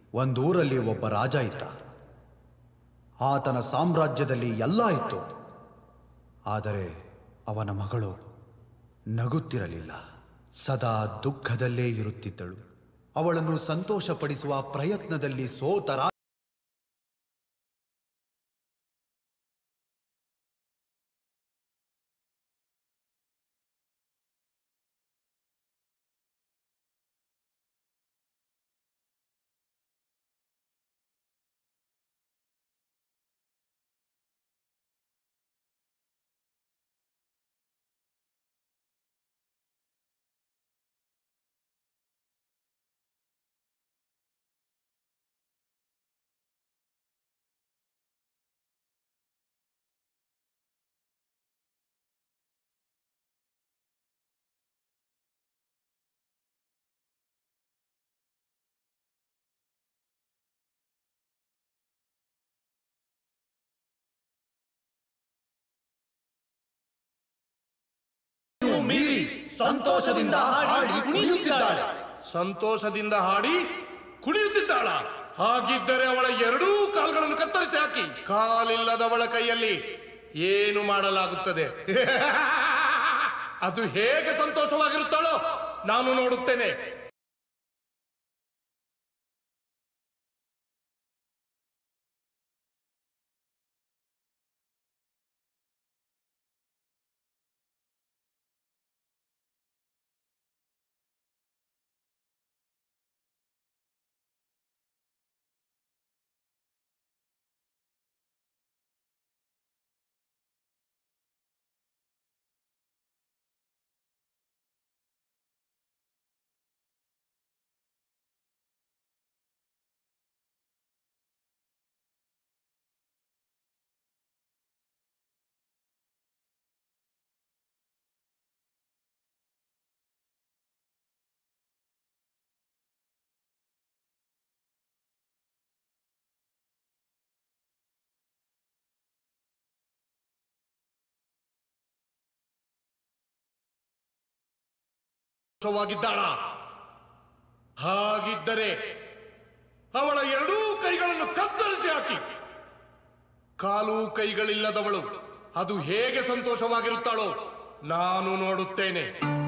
ಒಂದೂರಲ್ಲಿ ಒಬ್ಬ ರಾಜ ಇದ್ದ ಆತನ ಸಾಮ್ರಾಜ್ಯದಲ್ಲಿ ಎಲ್ಲ ಇತ್ತು ಆದರೆ ಅವನ ಮಗಳು ನಗುತ್ತಿರಲಿಲ್ಲ ಸದಾ ದುಃಖದಲ್ಲೇ ಇರುತ್ತಿದ್ದಳು ಅವಳನ್ನು ಸಂತೋಷಪಡಿಸುವ ಪ್ರಯತ್ನದಲ್ಲಿ ಸೋತ ರಾ- ಮೀರಿ ಸಂತೋಷದಿಂದ ಹಾಡಿ ಕುಣಿಯುತ್ತಿದ್ದಾಳೆ ಸಂತೋಷದಿಂದ ಹಾಡಿ ಕುಣಿಯುತ್ತಿದ್ದಾಳ ಹಾಗಿದ್ದರೆ ಅವಳ ಎರಡೂ ಕಾಲ್ಗಳನ್ನು ಕತ್ತರಿಸಿ ಹಾಕಿ ಕಾಲಿಲ್ಲದವಳ ಕೈಯಲ್ಲಿ ಏನು ಮಾಡಲಾಗುತ್ತದೆ ಅದು ಹೇಗೆ ಸಂತೋಷವಾಗಿರುತ್ತಾಳೋ ನಾನು ನೋಡುತ್ತೇನೆ ಸಂತೋಷವಾಗಿದ್ದಾಳ ಹಾಗಿದ್ದರೆ ಅವಳ ಎರಡೂ ಕೈಗಳನ್ನು ಕತ್ತರಿಸಿ ಹಾಕಿ ಕಾಲು ಕೈಗಳಿಲ್ಲದವಳು ಅದು ಹೇಗೆ ಸಂತೋಷವಾಗಿರುತ್ತಾಳೋ ನಾನು ನೋಡುತ್ತೇನೆ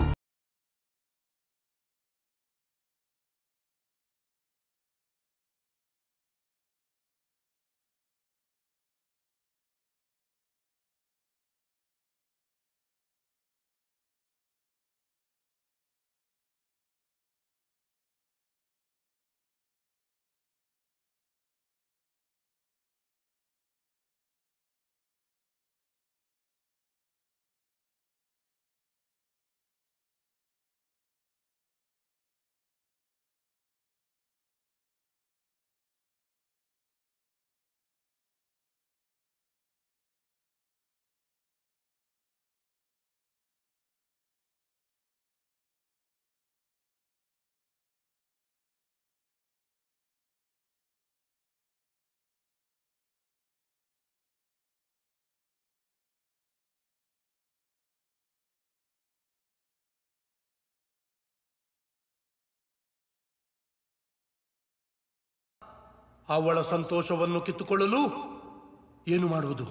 ಅವಳ ಸಂತೋಷವನ್ನು ಕಿತ್ತುಕೊಳ್ಳಲು ಏನು ಮಾಡುವುದು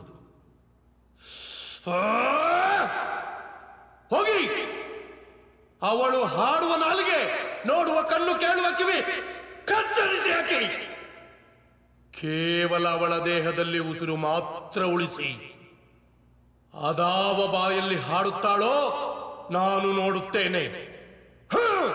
ಆ! ಹೋಗಿ ಅವಳು ಹಾಡುವ ನಾಲಿಗೆ ನೋಡುವ ಕಣ್ಣು ಕೇಳುವ ಕಿವಿ ಕತ್ತರಿಸಿ ಹಾಕಿ ಕೇವಲ ಅವಳ ದೇಹದಲ್ಲಿ ಉಸಿರು ಮಾತ್ರ ಉಳಿಸಿ ಅದಾವ ಬಾಯಲ್ಲಿ ಹಾಡುತ್ತಾಳೋ ನಾನು ನೋಡುತ್ತೇನೆ ಹ್ಮ್!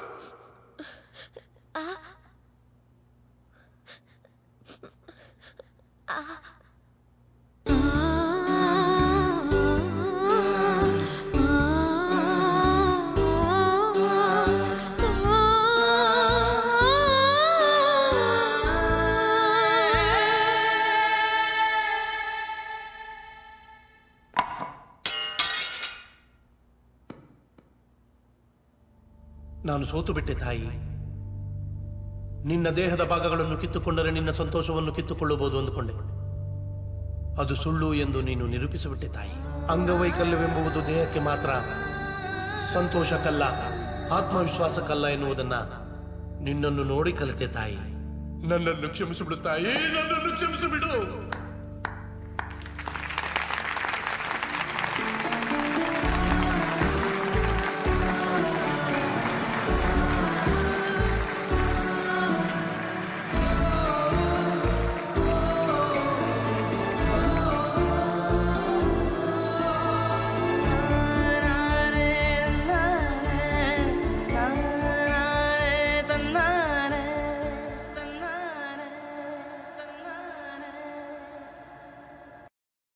ನಾನು ಸೋತು ಬಿಟ್ಟೆ ತಾಯಿ ನಿನ್ನ ದೇಹದ ಭಾಗಗಳನ್ನು ಕಿತ್ತುಕೊಂಡರೆ ನಿನ್ನ ಸಂತೋಷವನ್ನು ಕಿತ್ತುಕೊಳ್ಳಬಹುದು ಅಂದುಕೊಂಡೆ ಅದು ಸುಳ್ಳು ಎಂದು ನೀನು ನಿರೂಪಿಸಿಬಿಟ್ಟೆ ತಾಯಿ ಅಂಗವೈಕಲ್ಯವೆಂಬುದು ದೇಹಕ್ಕೆ ಮಾತ್ರ ಸಂತೋಷಕ್ಕಲ್ಲ ಆತ್ಮವಿಶ್ವಾಸಕ್ಕಲ್ಲ ಎನ್ನುವುದನ್ನ ನಿನ್ನನ್ನು ನೋಡಿ ಕಲಿತೆ ತಾಯಿ ನನ್ನನ್ನು ಕ್ಷಮಿಸಿಬಿಡು ತಾಯಿ ನನ್ನನ್ನು ಕ್ಷಮಿಸಿಬಿಡು